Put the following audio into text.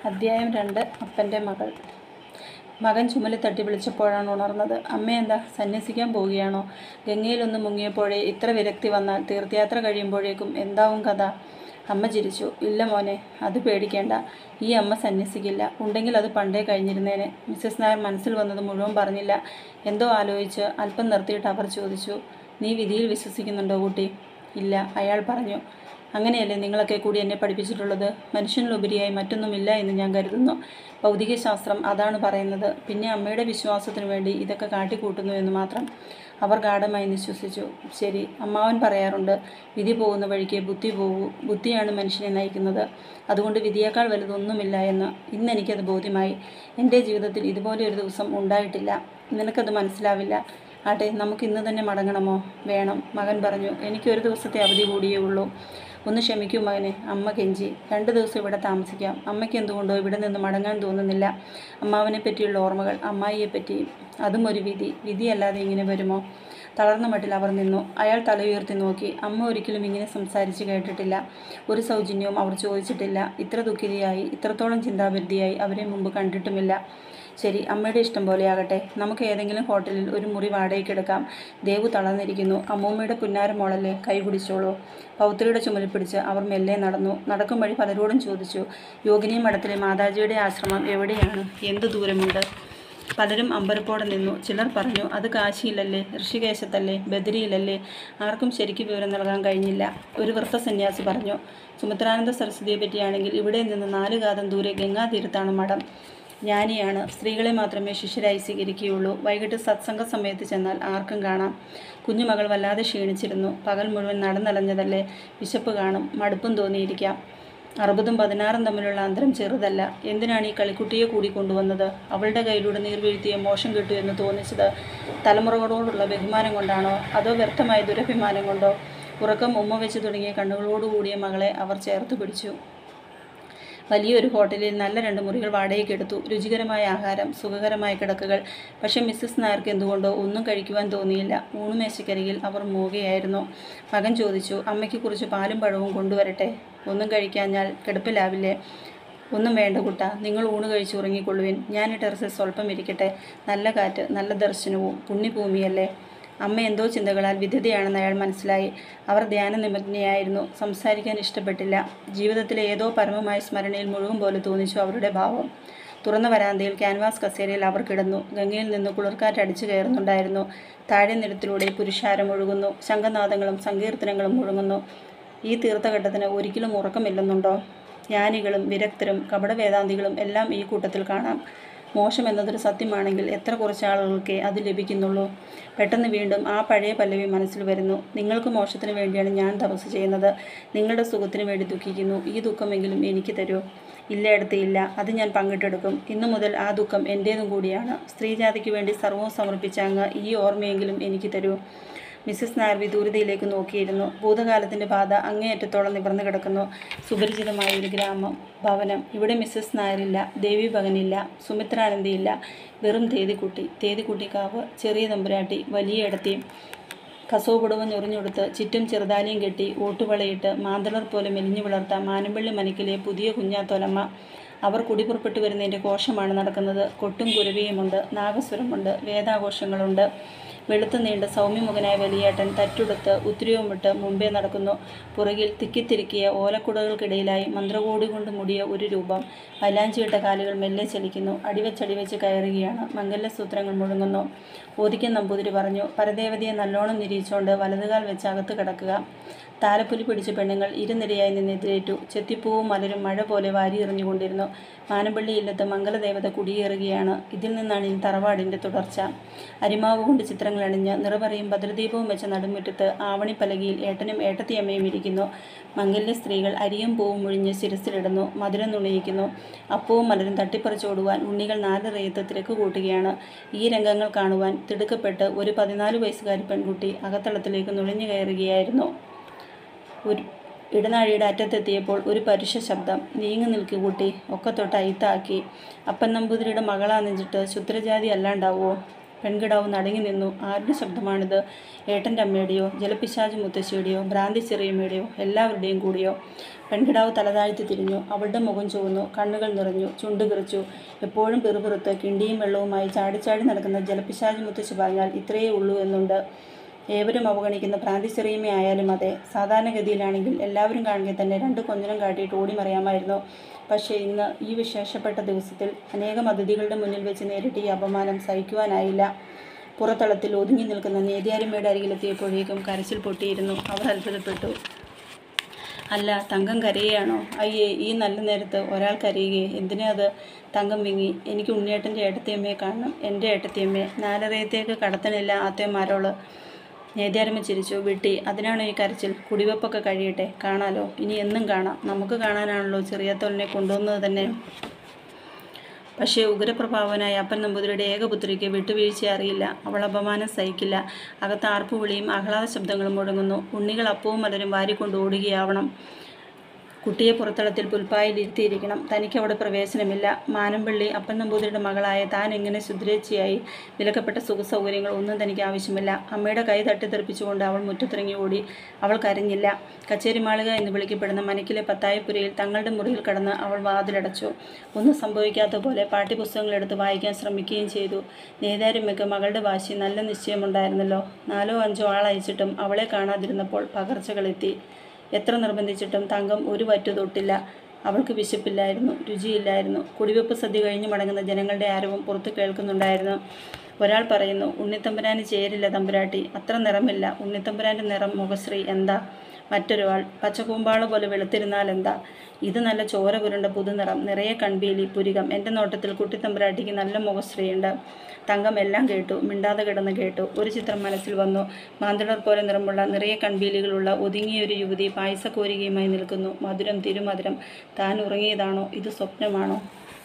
അദ്ധ്യായം രണ്ട് അപ്പൻ്റെ മകൾ മകൻ ചുമലിൽ തട്ടി വിളിച്ചപ്പോഴാണ് ഉണർന്നത് അമ്മ എന്താ സന്യസിക്കാൻ പോവുകയാണോ ഗംഗയിലൊന്ന് മുങ്ങിയപ്പോഴേ ഇത്ര വിരക്തി വന്നാൽ തീർത്ഥയാത്ര കഴിയുമ്പോഴേക്കും എന്താവും കഥ അമ്മ ചിരിച്ചു ഇല്ല മോനെ അത് പേടിക്കേണ്ട ഈ അമ്മ സന്യസിക്കില്ല ഉണ്ടെങ്കിൽ അത് പണ്ടേ കഴിഞ്ഞിരുന്നേനെ മിസ്സസ് നായർ മനസ്സിൽ വന്നത് മുഴുവൻ പറഞ്ഞില്ല എന്തോ ആലോചിച്ച് അല്പം നിർത്തിയിട്ട് അവർ ചോദിച്ചു നീ വിധിയിൽ വിശ്വസിക്കുന്നുണ്ടോ കുട്ടി ഇല്ല അയാൾ പറഞ്ഞു അങ്ങനെയല്ലേ നിങ്ങളൊക്കെ കൂടി എന്നെ പഠിപ്പിച്ചിട്ടുള്ളത് മനുഷ്യനിലുപരിയായി മറ്റൊന്നുമില്ല എന്ന് ഞാൻ കരുതുന്നു ഭൗതികശാസ്ത്രം അതാണ് പറയുന്നത് പിന്നെ അമ്മയുടെ വിശ്വാസത്തിനു വേണ്ടി ഇതൊക്കെ കാട്ടിക്കൂട്ടുന്നു എന്ന് മാത്രം അവർ ഗാഠമായി നിശ്വസിച്ചു ശരി അമ്മാവൻ പറയാറുണ്ട് വിധി പോകുന്ന വഴിക്ക് ബുദ്ധി പോകൂ ബുദ്ധിയാണ് മനുഷ്യനെ നയിക്കുന്നത് അതുകൊണ്ട് വിധിയേക്കാൾ വലുതൊന്നുമില്ല എന്ന് ഇന്ന് എനിക്കത് ബോധ്യമായി എൻ്റെ ജീവിതത്തിൽ ഇതുപോലെ ഒരു ദിവസം ഉണ്ടായിട്ടില്ല നിനക്കത് മനസ്സിലാവില്ല ആട്ടെ നമുക്ക് ഇന്ന് തന്നെ മടങ്ങണമോ വേണം മകൻ പറഞ്ഞു എനിക്കൊരു ദിവസത്തെ അവധി കൂടിയേ ഉള്ളൂ ഒന്ന് ക്ഷമിക്കൂ മകനെ അമ്മ കെഞ്ചി രണ്ട് ദിവസം ഇവിടെ താമസിക്കാം അമ്മയ്ക്ക് എന്തുകൊണ്ടോ ഇവിടെ നിന്ന് മടങ്ങാൻ തോന്നുന്നില്ല അമ്മാവനെ പറ്റിയുള്ള ഓർമ്മകൾ അമ്മായിയെ പറ്റി അതും ഒരു വിധി വിധിയല്ലാതെ ഇങ്ങനെ വരുമോ തളർന്ന മട്ടിൽ അവർ നിന്നു അയാൾ തല ഉയർത്തി നോക്കി അമ്മ ഒരിക്കലും ഇങ്ങനെ സംസാരിച്ച് കേട്ടിട്ടില്ല ഒരു സൗജന്യവും അവർ ചോദിച്ചിട്ടില്ല ഇത്ര ദുഃഖിതയായി ഇത്രത്തോളം ചിന്താപരിധിയായി അവരെ മുമ്പ് കണ്ടിട്ടുമില്ല ശരി അമ്മയുടെ ഇഷ്ടം പോലെയാകട്ടെ നമുക്ക് ഏതെങ്കിലും ഹോട്ടലിൽ ഒരു മുറി വാടകയ്ക്ക് എടുക്കാം ദേവു തളർന്നിരിക്കുന്നു അമ്മൂമ്മയുടെ പുന്നാര മോളല്ലേ കൈ പിടിച്ചോളൂ പൗത്രിയുടെ ചുമലിൽ പിടിച്ച് അവർ മെല്ലെ നടന്നു നടക്കും വഴി പലരോടും ചോദിച്ചു യോഗിനി മഠത്തിലെ മാതാജിയുടെ ആശ്രമം എവിടെയാണ് എന്ത് ദൂരമുണ്ട് പലരും അമ്പരപ്പോടെ നിന്നു ചിലർ പറഞ്ഞു അത് കാശിയിലല്ലേ ഋഷികേശത്തല്ലേ ബദരിയിലല്ലേ ആർക്കും ശരിക്കും വിവരം നൽകാൻ കഴിഞ്ഞില്ല ഒരു വൃത്ത സന്യാസി പറഞ്ഞു സുമിത്രാനന്ദ സരസ്വതിയെ പറ്റിയാണെങ്കിൽ ഇവിടെ നിന്ന് നാല് കാതം ദൂരെ ഗംഗാതീരത്താണ് മഠം ജ്ഞാനിയാണ് സ്ത്രീകളെ മാത്രമേ ശിഷ്യരായി സ്വീകരിക്കുകയുള്ളൂ വൈകിട്ട് സത്സംഗ സമയത്ത് ചെന്നാൽ ആർക്കും കാണാം കുഞ്ഞുമകൾ വല്ലാതെ ക്ഷീണിച്ചിരുന്നു പകൽ മുഴുവൻ നടന്നലഞ്ഞതല്ലേ വിശപ്പ് കാണും മടുപ്പും തോന്നിയിരിക്കാം അറുപതും പതിനാറും തമ്മിലുള്ള അന്തരം ചെറുതല്ല എന്തിനാണ് ഈ കളിക്കുട്ടിയെ കൂടി കൊണ്ടുവന്നത് അവളുടെ കയ്യിലൂടെ നീർവീഴ്ത്തിയ മോശം കിട്ടു എന്ന് തോന്നിച്ചത് തലമുറകളോടുള്ള ബഹുമാനം കൊണ്ടാണോ അതോ വ്യർത്ഥമായ ദുരഭിമാനം കൊണ്ടോ ഉറക്കം ഉമ്മ വെച്ച് തുടങ്ങിയ കണ്ണുകളോടുകൂടിയ മകളെ അവർ ചേർത്ത് പിടിച്ചു വലിയൊരു ഹോട്ടലിൽ നല്ല രണ്ട് മുറികൾ വാടകയ്ക്ക് എടുത്തു രുചികരമായ ആഹാരം സുഖകരമായ കിടക്കുകൾ പക്ഷേ മിസ്സസ് നായർക്ക് എന്തുകൊണ്ടോ ഒന്നും കഴിക്കുവാൻ തോന്നിയില്ല ഊണുമേശക്കരികിൽ അവർ മൂകയായിരുന്നു മകൻ ചോദിച്ചു അമ്മയ്ക്ക് കുറച്ച് പാലും പഴവും കൊണ്ടുവരട്ടെ ഒന്നും കഴിക്കാഞ്ഞാൽ കിടപ്പിലാവില്ലേ ഒന്നും വേണ്ട കുട്ട നിങ്ങൾ ഊണ് കഴിച്ച് ഉറങ്ങിക്കൊള്ളുവിൻ ഞാൻ ഈ ടെറസിൽ സ്വല്പം ഇരിക്കട്ടെ നല്ല കാറ്റ് നല്ല ദർശനവും പുണ്യഭൂമിയല്ലേ അമ്മ എന്തോ ചിന്തകളാൽ വിധതയാണെന്ന് അയാൾ മനസ്സിലായി അവർ ധ്യാന നിമഗ്നയായിരുന്നു സംസാരിക്കാൻ ഇഷ്ടപ്പെട്ടില്ല ജീവിതത്തിലെ ഏതോ പരമമായ സ്മരണയിൽ മുഴുവൻ പോലെ തോന്നിച്ചു അവരുടെ ഭാവം തുറന്ന വരാന്തയിൽ ക്യാൻവാസ് കസേരയിൽ അവർ കിടന്നു ഗംഗയിൽ നിന്ന് കുളിർക്കാറ്റ് അടിച്ചു കയറുന്നുണ്ടായിരുന്നു താഴെ നിരത്തിലൂടെ പുരുഷാരം ഒഴുകുന്നു ശംഖനാദങ്ങളും സങ്കീർത്തനങ്ങളും മുഴങ്ങുന്നു ഈ തീർത്ഥഘട്ടത്തിന് ഒരിക്കലും ഉറക്കമില്ലെന്നുണ്ടോ ജ്ഞാനികളും വിരക്തരും കപടവേദാന്തികളും എല്ലാം ഈ കൂട്ടത്തിൽ കാണാം മോശം എന്നതൊരു സത്യമാണെങ്കിൽ എത്ര കുറച്ച് ആളുകൾക്കേ അത് ലഭിക്കുന്നുള്ളൂ പെട്ടെന്ന് വീണ്ടും ആ പഴയ പല്ലവി മനസ്സിൽ വരുന്നു നിങ്ങൾക്ക് മോശത്തിന് വേണ്ടിയാണ് ഞാൻ തപസ് ചെയ്യുന്നത് നിങ്ങളുടെ സുഖത്തിന് വേണ്ടി ദുഃഖിക്കുന്നു ഈ ദുഃഖമെങ്കിലും എനിക്ക് തരൂ ഇല്ല അടുത്ത് ഇല്ല അത് ഞാൻ പങ്കിട്ടെടുക്കും ഇന്നു മുതൽ ആ ദുഃഖം എൻ്റേതും കൂടിയാണ് സ്ത്രീജാതിക്ക് വേണ്ടി സർവ്വവും സമർപ്പിച്ച അങ്ങ് ഈ ഓർമ്മയെങ്കിലും എനിക്ക് തരൂ മിസ്സിസ് നായർ വിദൂരതയിലേക്ക് നോക്കിയിരുന്നു ഭൂതകാലത്തിൻ്റെ പാത അങ്ങേയറ്റത്തോളം നിവർന്നു കിടക്കുന്നു സുപരിചിതമായ ഒരു ഗ്രാമം ഭവനം ഇവിടെ മിസ്സിസ് നായരില്ല ദേവി ഭഗനില്ല സുമിത്രാനന്ദിയില്ല വെറും തേതിക്കുട്ടി തേതിക്കുട്ടിക്കാവ് ചെറിയ തമ്പുരാട്ടി വലിയ ഇടത്തി കസവുപുടവ് ഞൊറിഞ്ഞെടുത്ത് ചുറ്റും ചെറുതാലിയും കെട്ടി ഓട്ടുവളയിട്ട് മാന്തളർ പോലെ മെലിഞ്ഞു വളർത്ത മാനമ്പള്ളി മനക്കിലെ പുതിയ കുഞ്ഞാത്തൊലമ്മ അവർ കുടിപുറപ്പെട്ടു വരുന്നതിൻ്റെ കോശമാണ് നടക്കുന്നത് കൊട്ടും കുരവിയുമുണ്ട് നാഗസ്വരമുണ്ട് വേദാഘോഷങ്ങളുണ്ട് വെളുത്തു നീണ്ട സൗമ്യമുഖനായ വലിയേട്ടൻ തറ്റുടുത്ത് ഉത്തിരിയുമിട്ട് മുമ്പേ നടക്കുന്നു പുറകിൽ തിക്കിത്തിരുക്കിയ ഓലക്കുടകൾക്കിടയിലായി മന്ത്രകോടി കൊണ്ട് മുടിയ ഒരു രൂപം മൈലാഞ്ചിയിട്ട കാലുകൾ മെല്ലെ ചലിക്കുന്നു അടിവച്ചടിവെച്ച് കയറുകയാണ് മംഗല്യസൂത്രങ്ങൾ മുഴങ്ങുന്നു ഓദിക്കൻ നമ്പൂതിരി പറഞ്ഞു പരദേവതയെ നല്ലോണം നിരീച്ചുകൊണ്ട് വലതുകാൽ വെച്ച് അകത്ത് കിടക്കുക താലപ്പൊലി പിടിച്ച പെണ്ണുങ്ങൾ ഇരുനിരയായി നിന്ന് എതിരേറ്റു ചെത്തിപ്പൂവും മലരും മഴ പോലെ വാരിയെറിഞ്ഞുകൊണ്ടിരുന്നു മാനമ്പള്ളി ഇല്ലത്ത് മംഗലദേവത കുടിയേറുകയാണ് ഇതിൽ നിന്നാണ് ഇനി തറവാടിൻ്റെ തുടർച്ച അരിമാവ് കൊണ്ട് ചിത്രങ്ങൾ അണിഞ്ഞ് നിറപറയും ഭദ്രദീപവും വെച്ച നടുമുറ്റത്ത് ആവണിപ്പലകയിൽ ഏട്ടനും ഏട്ടത്തിയമ്മയും ഇരിക്കുന്നു മംഗല്യ സ്ത്രീകൾ അരിയും പൂവും മുഴിഞ്ഞ് ശിരസിലിടുന്നു മധുരം നുണയിക്കുന്നു അപ്പവും മലരും തട്ടിപ്പറിച്ചോടുവാൻ ഉണ്ണികൾ നാല് റേയത്ത് തിരക്ക് കൂട്ടുകയാണ് ഈ രംഗങ്ങൾ കാണുവാൻ തിടുക്കപ്പെട്ട് ഒരു പതിനാല് വയസ്സുകാരി പെൺകുട്ടി അകത്തളത്തിലേക്ക് നുഴഞ്ഞു കയറുകയായിരുന്നു ഒരു ഇടനാഴിയുടെ അറ്റത്തെത്തിയപ്പോൾ ഒരു പരുഷ ശബ്ദം നീങ്ങി നിൽക്കു കൂട്ടി ഒക്കെ തൊട്ട് അയിത്താക്കി അപ്പൻ നമ്പൂതിരിയുടെ മകളാണെന്നിട്ട് ശുദ്രജാതി അല്ലാണ്ടാവോ പെൺകിടാവ് നടുങ്ങി നിന്നു ആരുടെ ശബ്ദമാണിത് ഏട്ടൻ്റെ അമ്മയുടെയോ ജലപിശാചു മുത്തശ്ശിയുടെയോ ഭ്രാന്തി ചെറിയമ്മയുടെയോ എല്ലാവരുടെയും കൂടിയോ പെൺകിടാവ് തലതാഴ്ത്തി തിരിഞ്ഞു അവളുടെ മുഖം ചുവന്നു കണ്ണുകൾ നിറഞ്ഞു ചുണ്ട് കിറിച്ചു എപ്പോഴും പിറുപിറുത്ത് കിണ്ടിയും വെള്ളവുമായി ചാടിച്ചാടി നടക്കുന്ന ജലപിശാചു മുത്തശ്ശി പറഞ്ഞാൽ ഇത്രയേ ഉള്ളൂ എന്നുണ്ട് ഏവരും അവഗണിക്കുന്ന ഭ്രാന്തി ചെറിയമ്മയായാലും അതെ സാധാരണഗതിയിലാണെങ്കിൽ എല്ലാവരും കാണുക തന്നെ രണ്ട് കൊഞ്ഞനം കാട്ടിയിട്ട് ഓടിമറിയാമായിരുന്നു പക്ഷേ ഇന്ന് ഈ വിശേഷപ്പെട്ട ദിവസത്തിൽ അനേകം അതിഥികളുടെ മുന്നിൽ വെച്ച് നേരിട്ട് ഈ അപമാനം സഹിക്കുവാനായില്ല പുറത്തളത്തിൽ ഒതുങ്ങി നിൽക്കുന്ന നേതിയാരിമ്മയുടെ അരികിലെത്തിയപ്പോഴേക്കും കരച്ചിൽ പൊട്ടിയിരുന്നു അവർ അത്ഭുതപ്പെട്ടു അല്ല തങ്കം കരയുകയാണോ അയ്യേ ഈ നല്ല നേരത്ത് ഒരാൾ കരയുകയെ എന്തിനാ അത് തങ്കം വിങ്ങി എനിക്ക് ഉണ്ണിയേട്ടൻ്റെ ഏട്ടത്തിയമ്മയെ കാണണം എൻ്റെ ഏട്ടത്തിയമ്മയെ നാലറയത്തേക്ക് കടത്തണില്ല ആത്തയന്മാരോള് നേദ്യാരമ്മ ചിരിച്ചു വിട്ടി അതിനാണോ ഈ കരച്ചിൽ കുടിവെപ്പൊക്കെ കഴിയട്ടെ കാണാലോ ഇനി എന്നും കാണാം നമുക്ക് കാണാനാണല്ലോ ചെറിയത്തോലിനെ കൊണ്ടുവന്നത് തന്നെ പക്ഷേ ഉഗ്രപ്രഭാവനായ അപ്പൻ നമ്പൂതിരിയുടെ ഏകപുത്രിക്ക് വിട്ടുവീഴ്ച അറിയില്ല അവൾ അപമാനം സഹിക്കില്ല അകത്ത് ആർപ്പുവിളിയും ആഹ്ലാദ ശബ്ദങ്ങളും മുടങ്ങുന്നു ഉണ്ണികൾ അപ്പവും മലരും വാരിക്കൊണ്ട് ഓടുകയാവണം കുട്ടിയെ പുറത്തളത്തിൽ പുൽപ്പായിൽ ഇരുത്തിയിരിക്കണം തനിക്ക് അവിടെ പ്രവേശനമില്ല മാനമ്പള്ളി അപ്പൻ നമ്പൂതിരിയുടെ മകളായ താൻ എങ്ങനെ ശുദ്രേച്ഛയായി വിലക്കപ്പെട്ട സുഖസൗകര്യങ്ങൾ ഒന്നും തനിക്ക് ആവശ്യമില്ല അമ്മയുടെ കൈ തട്ടിത്തെറിപ്പിച്ചുകൊണ്ട് അവൾ മുറ്റത്തിറങ്ങി ഓടി അവൾ കരഞ്ഞില്ല കച്ചേരി മാളിക എന്ന് വിളിക്കപ്പെടുന്ന മനക്കിലെ പത്തായപ്പുരയിൽ തങ്ങളുടെ മുറിയിൽ കടന്ന് അവൾ വാതിലടച്ചു ഒന്നും സംഭവിക്കാത്ത പോലെ പാഠ്യപുസ്തകങ്ങൾ എടുത്ത് വായിക്കാൻ ശ്രമിക്കുകയും ചെയ്തു നേതാരമ്മയ്ക്ക് മകളുടെ വാശി നല്ല നിശ്ചയമുണ്ടായിരുന്നല്ലോ നാലോ അഞ്ചോ ആളയച്ചിട്ടും അവളെ കാണാതിരുന്നപ്പോൾ പകർച്ചകളെത്തി എത്ര നിർബന്ധിച്ചിട്ടും തങ്കം ഒരു വറ്റു തൊട്ടില്ല അവൾക്ക് വിശപ്പില്ലായിരുന്നു രുചിയില്ലായിരുന്നു കുടിവെപ്പ് സദ്യ കഴിഞ്ഞ് മടങ്ങുന്ന ജനങ്ങളുടെ ആരവം പുറത്ത് കേൾക്കുന്നുണ്ടായിരുന്നു ഒരാൾ പറയുന്നു ഉണ്ണിത്തമ്പുരാന് ചേരില്ല തമ്പുരാട്ടി അത്ര നിറമില്ല ഉണ്ണിത്തമ്പുരാൻ്റെ നിറം മുഖശ്രീ എന്താ മറ്റൊരാൾ പച്ചക്കൂമ്പാള പോലെ വെളുത്തിരുന്നാൽ എന്താ ഇത് നല്ല ചോര പുരണ്ട പുതുനിറം നിറയെ കൺപീലി പുരികം എൻ്റെ നോട്ടത്തിൽ കുട്ടിത്തമ്പുരാട്ടിക്ക് നല്ല മുഖശ്രീയുണ്ട് തങ്കം എല്ലാം കേട്ടു മിണ്ടാതെ കിടന്ന് കേട്ടു ഒരു ചിത്രം മനസ്സിൽ വന്നു മാന്തളർ പോലെ നിറമുള്ള നിറയെ കൺപീലികളുള്ള ഒതുങ്ങിയൊരു യുവതി പായസക്കോരികയുമായി നിൽക്കുന്നു മധുരം തിരുമധുരം താൻ ഉറങ്ങിയതാണോ ഇത് സ്വപ്നമാണോ